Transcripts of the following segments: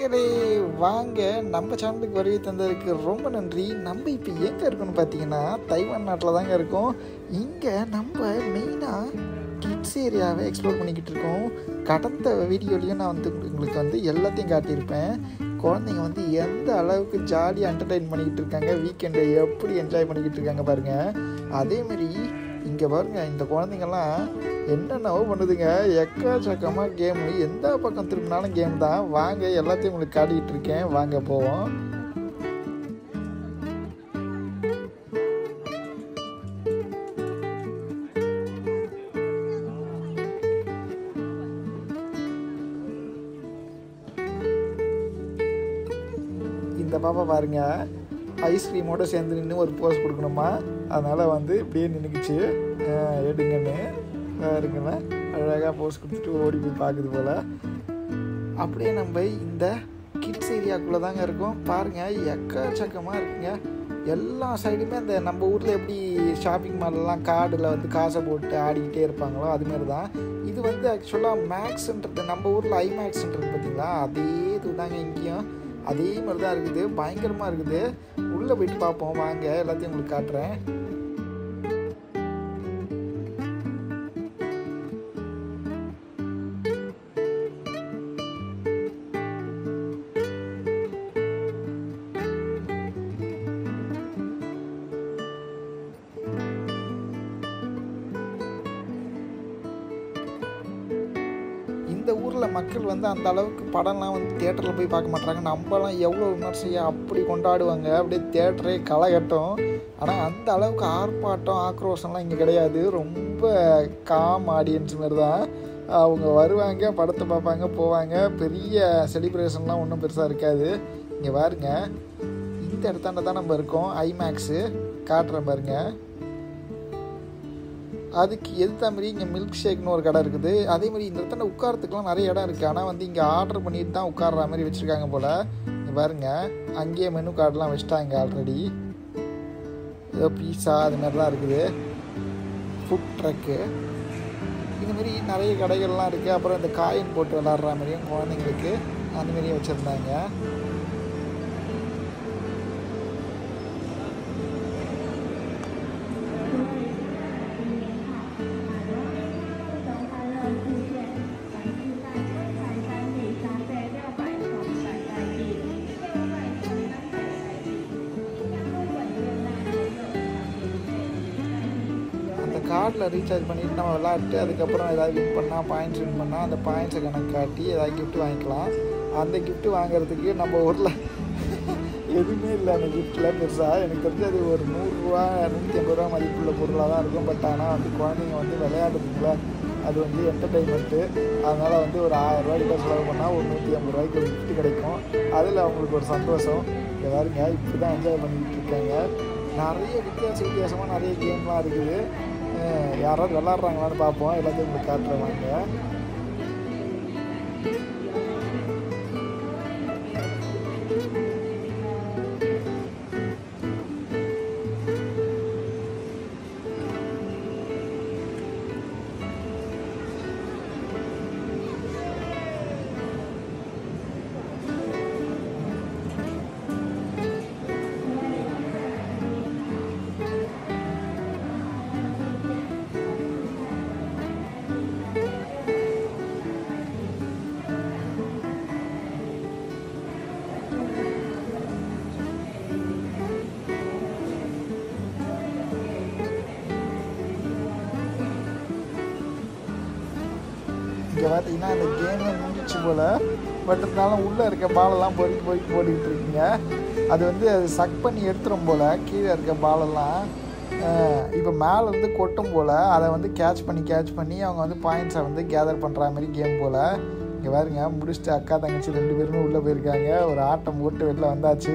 மக்களே வாங்க நம்ம சேனலுக்கு வருகை தந்ததுக்கு ரொம்ப நன்றி நம்ம இப்போ எங்கே இருக்கோம்னு பார்த்தீங்கன்னா தைவான் நாட்டில் தாங்க இருக்கோம் இங்கே நம்ம மெயினாக கிட்ஸ் ஏரியாவை எக்ஸ்ப்ளோர் பண்ணிக்கிட்டு இருக்கோம் கடந்த வீடியோலையும் நான் வந்து உங்களுக்கு வந்து எல்லாத்தையும் காட்டியிருப்பேன் குழந்தைங்க வந்து எந்த அளவுக்கு ஜாலியாக என்டர்டைன் பண்ணிக்கிட்டு இருக்காங்க வீக்கெண்டை எப்படி என்ஜாய் பண்ணிக்கிட்டு இருக்காங்க பாருங்கள் அதேமாரி இங்கே பாருங்க இந்த குழந்தைங்கள்லாம் என்னென்னவோ பண்ணுதுங்க எக்கச்சக்கமாக கேமு எந்த பக்கம் திரும்பினாலும் கேம் தான் வாங்க எல்லாத்தையும் உங்களுக்கு காட்டிக்கிட்டு இருக்கேன் வாங்க போவோம் இந்த பாப்பா பாருங்க ஐஸ்கிரீமோட சேர்ந்து நின்று ஒரு போஸ் கொடுக்கணுமா அதனால் வந்து இப்படியே நின்றுக்குச்சு எடுங்கன்னு பாருங்கள அழகாக போஸ் கொடுத்துட்டு ஓடி போய் பார்க்குது போல் அப்படியே நம்ம இந்த கிட்ஸ் ஏரியாக்குள்ளே தாங்க இருக்கோம் பாருங்கள் எக்கச்சக்கமாக இருக்குங்க எல்லா சைடுமே அந்த நம்ம ஊரில் எப்படி ஷாப்பிங் மால்லாம் கார்டில் வந்து காசை போட்டு ஆடிக்கிட்டே இருப்பாங்களோ அதுமாரி தான் இது வந்து ஆக்சுவலாக மேக்ஸ்ன்றது நம்ம ஊரில் ஐமேக்ஸ்ன்றது பார்த்தீங்களா அதே இது தாங்க இங்கேயும் அதே மாதிரி தான் இருக்குது பயங்கரமாக இருக்குது உள்ளே போயிட்டு பார்ப்போம் வாங்க எல்லாத்தையும் உங்களுக்கு காட்டுறேன் இந்த ஊரில் மக்கள் வந்து அந்த அளவுக்கு படம்லாம் வந்து தேட்டரில் போய் பார்க்க மாட்டாங்க நம்மலாம் எவ்வளோ விமர்சையாக அப்படி கொண்டாடுவாங்க அப்படியே தேட்டரே களை கட்டும் ஆனால் அந்த அளவுக்கு ஆர்ப்பாட்டம் ஆக்ரோஷம்லாம் இங்கே கிடையாது ரொம்ப காம் ஆடியன்ஸ் மாதிரி தான் அவங்க வருவாங்க படத்தை பார்ப்பாங்க போவாங்க பெரிய செலிப்ரேஷன்லாம் ஒன்றும் பெருசாக இருக்காது இங்கே பாருங்க இந்த இடத்தாண்ட தான் நம்ம இருக்கோம் ஐமேக்ஸு காட்டுறேன் பாருங்கள் அதுக்கு எதிர்த்த மாதிரி இங்கே மில்க் ஷேக்னு ஒரு கடை இருக்குது அதே மாதிரி இந்த இடத்துல உட்காரத்துக்குலாம் நிறைய இடம் இருக்குது ஆனால் வந்து இங்கே ஆர்டர் பண்ணிட்டு தான் உட்கார்ற மாதிரி வச்சுருக்காங்க போல் இங்கே பாருங்க அங்கேயே மெனு கார்டெலாம் வச்சுட்டாங்க ஆல்ரெடி ஏதோ பீஸா அது மாதிரி தான் இருக்குது ஃபுட் ட்ரக்கு இந்த மாதிரி நிறைய கடைகள்லாம் இருக்குது அப்புறம் இந்த காயின் போட்டு விளாட்ற மாதிரியும் குழந்தைங்களுக்கு அந்த மாதிரியும் வச்சுருந்தாங்க அந்த கார்டில் ரீசார்ஜ் பண்ணிட்டு நம்ம விளாட்டு அதுக்கப்புறம் ஏதாவது வின் பண்ணால் பாயிண்ட்ஸ் வின் பண்ணால் அந்த பாயிண்ட்ஸை கணக்கு காட்டி ஏதாவது கிஃப்ட் வாங்கிக்கலாம் அந்த gift வாங்குறதுக்கு நம்ம ஊரில் எதுவுமே இல்லை அந்த கிஃப்ட்டில் பெருசாக எனக்கு தெரிஞ்சு அது ஒரு நூறுரூவா நூற்றி ஐம்பது ரூபா மதிப்புள்ள பொருளாக தான் இருக்கும் பட் ஆனால் வந்து குழந்தைங்க வந்து விளையாடுறதுக்குள்ள அது வந்து என்டர்டைன்மெண்ட்டு அதனால் வந்து ஒரு ஆயிரம் ரூபாய்க்கு செலவு பண்ணால் ஒரு நூற்றி ஐம்பது ரூபாய்க்கு ஒரு gift கிடைக்கும் அதில் அவங்களுக்கு ஒரு சந்தோஷம் இங்கே பாருங்க இப்படி தான் என்ஜாய் பண்ணிக்கிட்டு இருக்காங்க நிறைய வித்தியாச வித்தியாசமாக நிறைய கேம்லாம் இருக்குது அஹ் யாராவது விளாட்றாங்களான்னு பார்ப்போம் எல்லாத்தையும் உங்களுக்கு காட்டுறவாங்க இங்கே பார்த்தீங்கன்னா அந்த கேமே முடிஞ்சிச்சு போல் பட் இருந்தாலும் உள்ளே இருக்க பாலெல்லாம் பொறுக்கி பொறுக்கி போட்டுக்கிட்டு இருக்கீங்க அது வந்து அது சக் பண்ணி எடுத்துரும் போல் கீழே இருக்க பாலெல்லாம் இப்போ மேலே வந்து கொட்டும் போல் அதை வந்து கேட்ச் பண்ணி கேட்ச் பண்ணி அவங்க வந்து பாயிண்ட்ஸை வந்து கேதர் பண்ணுற மாதிரி கேம் போல் இங்கே பாருங்க முடிச்சுட்டு அக்கா தங்கச்சி ரெண்டு பேருமே உள்ளே போயிருக்காங்க ஒரு ஆட்டம் போட்டு வெளில வந்தாச்சு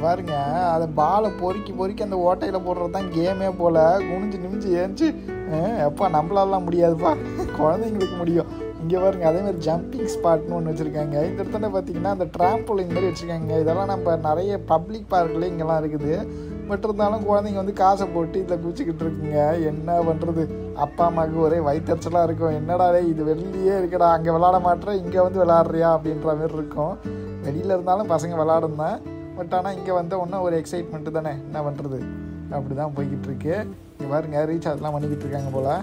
பாருங்க அதை பாலை பொறுக்கி பொறுக்கி அந்த ஓட்டையில் போடுறது தான் கேமே போல் குனிஞ்சு நிமிஞ்சு ஏஞ்சி எப்பா நம்மளாலாம் முடியாதுப்பா குழந்தைங்களுக்கு முடியும் இங்கே பாருங்க அதே மாதிரி ஜம்பிங் ஸ்பாட்னு ஒன்று வச்சுருக்காங்க இந்த இடத்துல பார்த்தீங்கன்னா அந்த ட்ராம்போலின் மாதிரி வச்சுருக்காங்க இதெல்லாம் நம்ம நிறைய பப்ளிக் பார்க்கில் இங்கெல்லாம் இருக்குது பட் இருந்தாலும் குழந்தைங்க வந்து காசை போட்டு இதில் குச்சிக்கிட்டு இருக்குங்க என்ன பண்ணுறது அப்பா அம்மாவுக்கு ஒரே வயிற்றுச்சலாக இருக்கும் என்னடா டேய் இது வெளியே இருக்கடா அங்கே விளாட மாட்டேற இங்கே வந்து விளாட்றியா அப்படின்ற மாதிரி இருக்கும் வெளியில் இருந்தாலும் பசங்க விளாடும் தான் பட் ஆனால் இங்கே வந்த உடனே ஒரு எக்ஸைட்மெண்ட்டு தானே என்ன பண்ணுறது அப்படி தான் போய்கிட்டு இருக்கு இங்கே பாருங்க ரீசார்ஜ்லாம் பண்ணிக்கிட்டு இருக்காங்க போல்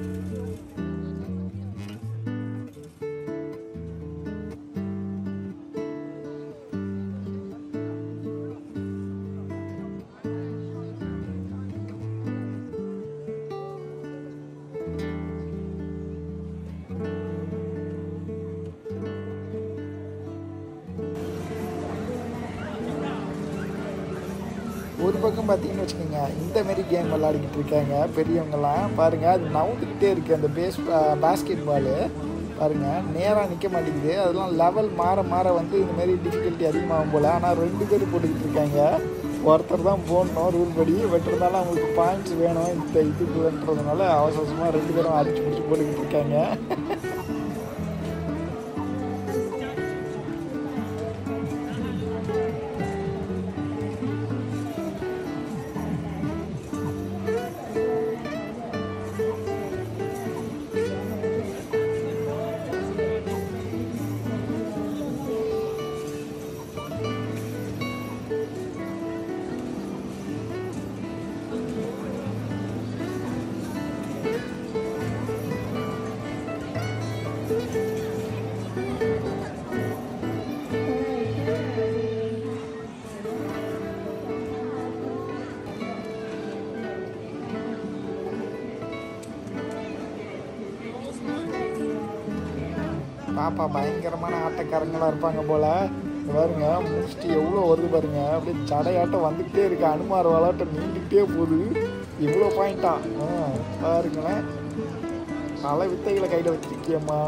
ஒரு பக்கம் பார்த்தீங்கன்னு வச்சுக்கோங்க இந்த மாரி கேம் விளாடிக்கிட்டு இருக்காங்க பெரியவங்கலாம் பாருங்கள் அது நவுந்துக்கிட்டே இருக்குது அந்த பேஸ் பேஸ்கெட் பாலு பாருங்கள் நேராக நிற்க மாட்டேங்குது அதெல்லாம் லெவல் மாற மாற வந்து இந்த மாதிரி டிஃபிகல்ட்டி அதிகமாகும் போல் ஆனால் ரெண்டு பேர் போட்டுக்கிட்டு இருக்காங்க ஒருத்தர் தான் போடணும் ரூல் படி பட் இருந்தாலும் அவங்களுக்கு பாயிண்ட்ஸ் வேணும் இந்த இதுக்குன்றதுனால அவசர அவசரமாக ரெண்டு பேரும் அடிச்சு பிடிச்சி போட்டுக்கிட்டு இருக்காங்க பாப்பா பயங்கரமான ஆட்டக்காரங்களாக இருப்பாங்க போல் இங்க பாருங்க முடிச்சுட்டு எவ்வளோ வருது பாருங்க அப்படியே சடையாட்டம் வந்துக்கிட்டே இருக்கு அனுமார் விளாட்டம் நீண்டுக்கிட்டே போகுது இவ்வளோ பாயிண்டா ஆ பாருங்களேன் பல வித்தைகளை கையில் வச்சிருக்கியம்மா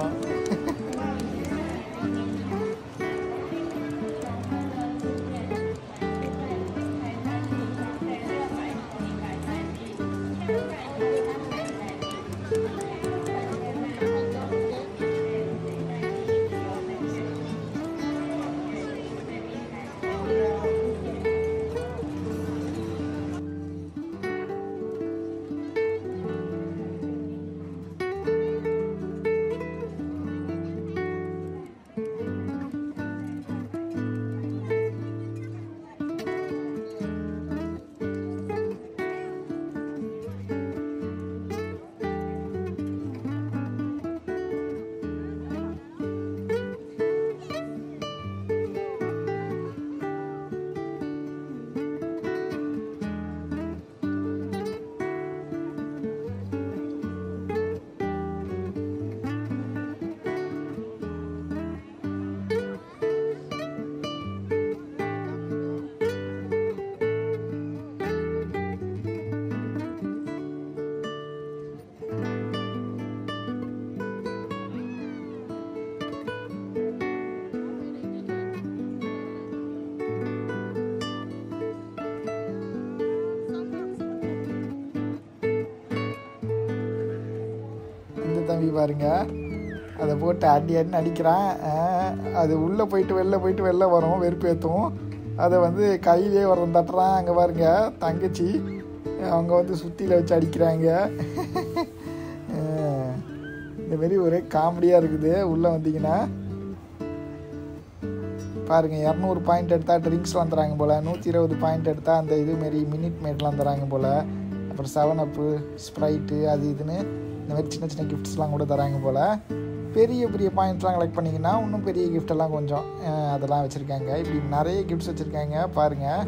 இந்த தம்பி பாருங்க அதை போட்டு அடி அடின்னு அடிக்கிறான் ஆ, அது உள்ளே போயிட்டு வெளில போயிட்டு வெளில வரும் வெறுப்பேற்றும் அதை வந்து கையிலே ஒருத்தன் தட்டுறான் அங்கே பாருங்க தங்கச்சி அவங்க வந்து சுத்தியில் வச்சு அடிக்கிறாங்க ஆ, இந்த மாரி ஒரே காமெடியாக இருக்குது உள்ளே வந்தீங்கன்னா பாருங்க இரநூறு பாயிண்ட் எடுத்தால் ட்ரிங்க்ஸ்லாம் தராங்க போல் நூற்றி இருபது பாயிண்ட் எடுத்தால் அந்த இது மாரி மினிட் மேட்லாம் தராங்க போல் அப்புறம் செவன் அப்பு ஸ்ப்ரைட்டு அது இதுன்னு இந்த மாதிரி சின்ன சின்ன கிஃப்ட்ஸ்லாம் கூட தராங்க போல் பெரிய பெரிய பாயிண்ட்ஸ்லாம் கலெக்ட் பண்ணிங்கன்னா இன்னும் பெரிய gift எல்லாம் கொஞ்சம் அஹ், அதெல்லாம் வச்சுருக்காங்க இப்படி நிறைய கிஃப்ட்ஸ் வச்சுருக்காங்க பாருங்கள்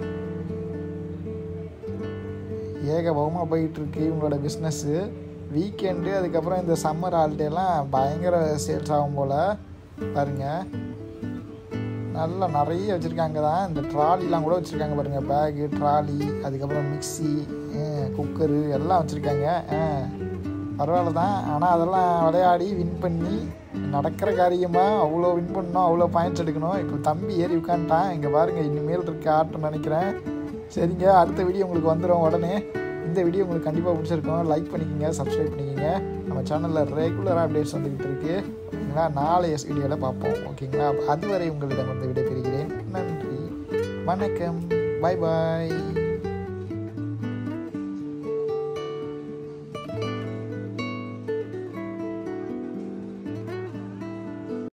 ஏகபவமாக போயிட்டுருக்கு இவங்களோட பிஸ்னஸ்ஸு வீக்கெண்டு அதுக்கப்புறம் இந்த சம்மர் ஹாலிடேலாம் பயங்கர சேல்ஸ் ஆகும் போல் பாருங்கள் நல்லா நிறைய வச்சுருக்காங்க தான் இந்த ட்ராலிலாம் கூட வச்சுருக்காங்க பாருங்கள் பேகு ட்ராலி அதுக்கப்புறம் மிக்ஸி குக்கரு எல்லாம் வச்சுருக்காங்க பரவாயில்ல தான் ஆனால் அதெல்லாம் விளையாடி வின் பண்ணி நடக்கிற காரியமாக அவ்வளோ வின் பண்ணணும் அவ்வளோ பாயிண்ட்ஸ் எடுக்கணும் இப்போ தம்பி ஏறி உட்காந்துட்டான் இங்கே பாருங்கள் இனிமேல் இருக்க ஆட்டம் நினைக்கிறேன் சரிங்க அடுத்த வீடியோ உங்களுக்கு வந்துடும் உடனே இந்த வீடியோ உங்களுக்கு கண்டிப்பாக பிடிச்சிருக்கும் லைக் பண்ணிக்கோங்க சப்ஸ்கிரைப் பண்ணிக்கோங்க நம்ம சேனலில் ரெகுலராக அப்டேட்ஸ் வந்துக்கிட்டு இருக்கு ஓகேங்களா நாளைய வீடியோவில் பார்ப்போம் ஓகேங்களா அதுவரை உங்களிடம் வந்து விடைபெறுகிறேன் நன்றி வணக்கம் பாய் பாய்